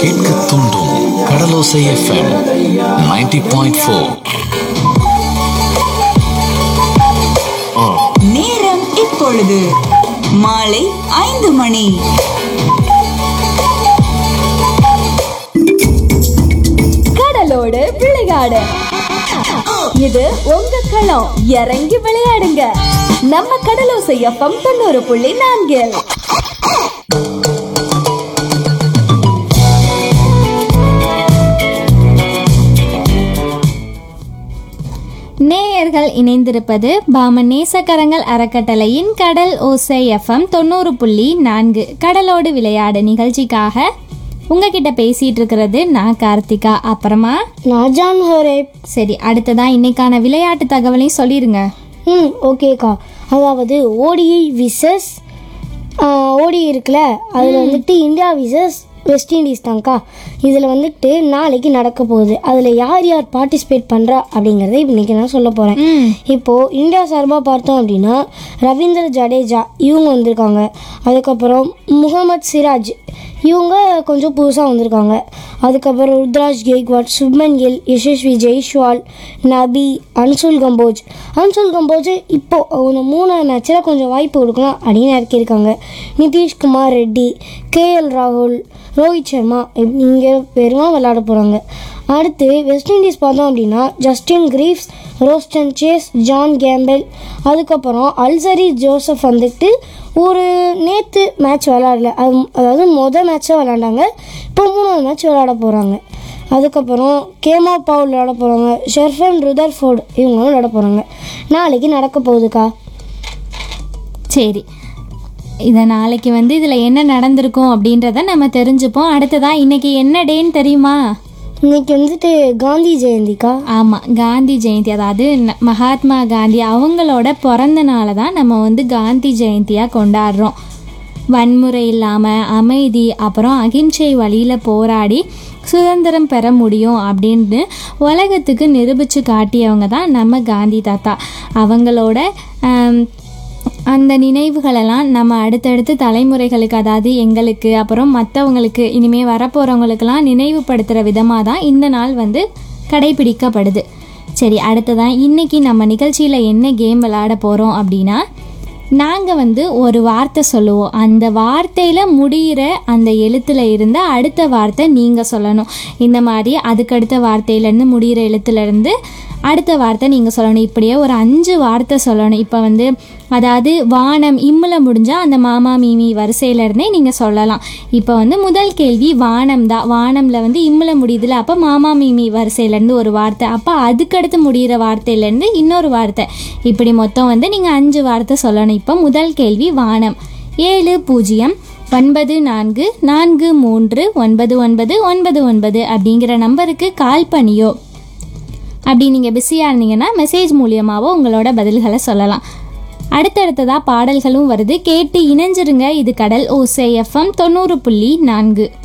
கேட்க தூண்டும் கடலோசை FM 90.4 point four நேரம் இப்பொழுது மாலை ஐந்து மணி கடலோடு விளையாடு இது உங்க களம் இறங்கி விளையாடுங்க நம்ம கடலோசை எஃப்எம் தொண்ணூறு புள்ளி நான்கில் நேயர்கள் இணைந்திருப்பது பாம நேசக்கரங்கள் அறக்கட்டளையின் கடல் ஓசை எஃப்எம் தொண்ணூறு புள்ளி நான்கு கடலோடு விளையாடு நிகழ்ச்சிக்காக உங்ககிட்ட பேசிட்டு இருக்கிறது நான் கார்த்திகா அப்புறமா நாஜான் ஹோரே சரி அடுத்ததா இன்னைக்கான விளையாட்டு தகவலையும் சொல்லிருங்க ம் ஓகேக்கா அதாவது ஓடிஐ விசஸ் ஓடி இருக்குல்ல அதில் வந்துட்டு இந்தியா விசஸ் வெஸ்ட் இண்டீஸ் தான்க்கா இதில் வந்துட்டு நாளைக்கு நடக்க போகுது அதில் யார் யார் பார்ட்டிசிபேட் பண்ணுறா அப்படிங்கிறத இன்னைக்கு நான் சொல்ல போகிறேன் இப்போது இந்தியா சார்பாக பார்த்தோம் அப்படின்னா ரவீந்திர ஜடேஜா இவங்க வந்திருக்காங்க அதுக்கப்புறம் முகமது சிராஜ் இவங்க கொஞ்சம் புதுசாக வந்திருக்காங்க அதுக்கப்புறம் ருத்ராஜ் கெய்க்வாட் சுப்மன் கில் யசஸ்வி ஜெய்ஷ்வால் நபி அன்சுல் கம்போஜ் அன்சுல் கம்போஜ் இப்போ அவங்க மூணு மேட்ச்சில் கொஞ்சம் வாய்ப்பு கொடுக்கலாம் அப்படின்னு இறக்கியிருக்காங்க நிதிஷ்குமார் ரெட்டி கேஎல் ராகுல் ரோஹித் சர்மா இங்கே பேருமா விளையாட போகிறாங்க அடுத்து வெஸ்ட் இண்டீஸ் பார்த்தோம் அப்படின்னா Justin Greaves Roston Chase John Campbell அதுக்கப்புறம் அல்சரி ஜோசப் வந்துட்டு ஒரு நேற்று மேட்ச் விளையாடல அது அதாவது மொதல் மேட்சாக விளையாண்டாங்க இப்போ மூணாவது மேட்ச் விளையாட போகிறாங்க அதுக்கப்புறம் கேமா பாவ் விளையாட போகிறாங்க ஷெர்ஃபன் ருதர்ஃபோர்டு இவங்களும் விளையாட போகிறாங்க நாளைக்கு நடக்க போகுதுக்கா சரி இதை நாளைக்கு வந்து இதில் என்ன நடந்திருக்கும் அப்படின்றத நம்ம தெரிஞ்சுப்போம் அடுத்ததா இன்னைக்கு என்ன டேன்னு தெரியுமா இன்னைக்கு வந்துட்டு காந்தி ஜெயந்திக்கா ஆமாம் காந்தி ஜெயந்தி அதாவது ந- மகாத்மா காந்தி அவங்களோட பிறந்த நாளை தான் நம்ம வந்து காந்தி ஜெயந்தியாக கொண்டாடுறோம் வன்முறை இல்லாமல் அமைதி அப்புறம் அகிம்சை வழியில் போராடி சுதந்திரம் பெற முடியும் அப்படின்னு உலகத்துக்கு நிரூபித்து காட்டியவங்க தான் நம்ம காந்தி தாத்தா அவங்களோட ஆம், அந்த நினைவுகளெல்லாம் நம்ம அடுத்தடுத்து தலைமுறைகளுக்கு அதாவது எங்களுக்கு அப்புறம் மற்றவங்களுக்கு இனிமேல் வரப்போகிறவங்களுக்கெல்லாம் நினைவுபடுத்துகிற விதமாக தான் இந்த நாள் வந்து கடைபிடிக்கப்படுது சரி அடுத்ததான் இன்னைக்கு நம்ம நிகழ்ச்சியில் என்ன கேம் விளையாட போகிறோம் அப்படின்னா நாங்கள் வந்து ஒரு வார்த்தை சொல்லுவோம் அந்த வார்த்தையில் முடிகிற அந்த எழுத்துல இருந்து அடுத்த வார்த்தை நீங்கள் சொல்லணும் இந்த மாதிரி அதுக்கடுத்த வார்த்தையிலேருந்து முடிகிற எழுத்துலேருந்து அடுத்த வார்த்தை நீங்கள் சொல்லணும் இப்படியே ஒரு அஞ்சு வார்த்தை சொல்லணும் இப்போ வந்து அதாவது வானம் இம்முல முடிஞ்சால் அந்த மாமா மீமி வரிசையிலேருந்தே நீங்கள் சொல்லலாம் இப்போ வந்து முதல் கேள்வி வானம் தான் வானம்ல வந்து இம்முல முடியுதுல அப்போ மாமா மீமி வரிசையிலேருந்து ஒரு வார்த்தை அப்போ அதுக்கடுத்து முடிகிற வார்த்தையிலேருந்து இன்னொரு வார்த்தை இப்படி மொத்தம் வந்து நீங்கள் அஞ்சு வார்த்தை சொல்லணும் இப்போ முதல் கேள்வி வானம் ஏழு பூஜ்ஜியம் ஒன்பது நான்கு நான்கு மூன்று ஒன்பது ஒன்பது ஒன்பது ஒன்பது அப்படிங்கிற நம்பருக்கு கால் பண்ணியோ அப்படி நீங்கள் பிஸியாக இருந்தீங்கன்னா மெசேஜ் மூலியமாகவோ உங்களோட பதில்களை சொல்லலாம் அடுத்தடுத்ததாக பாடல்களும் வருது கேட்டு இணைஞ்சிருங்க இது கடல் ஓசை எஃப்எம் தொண்ணூறு புள்ளி நான்கு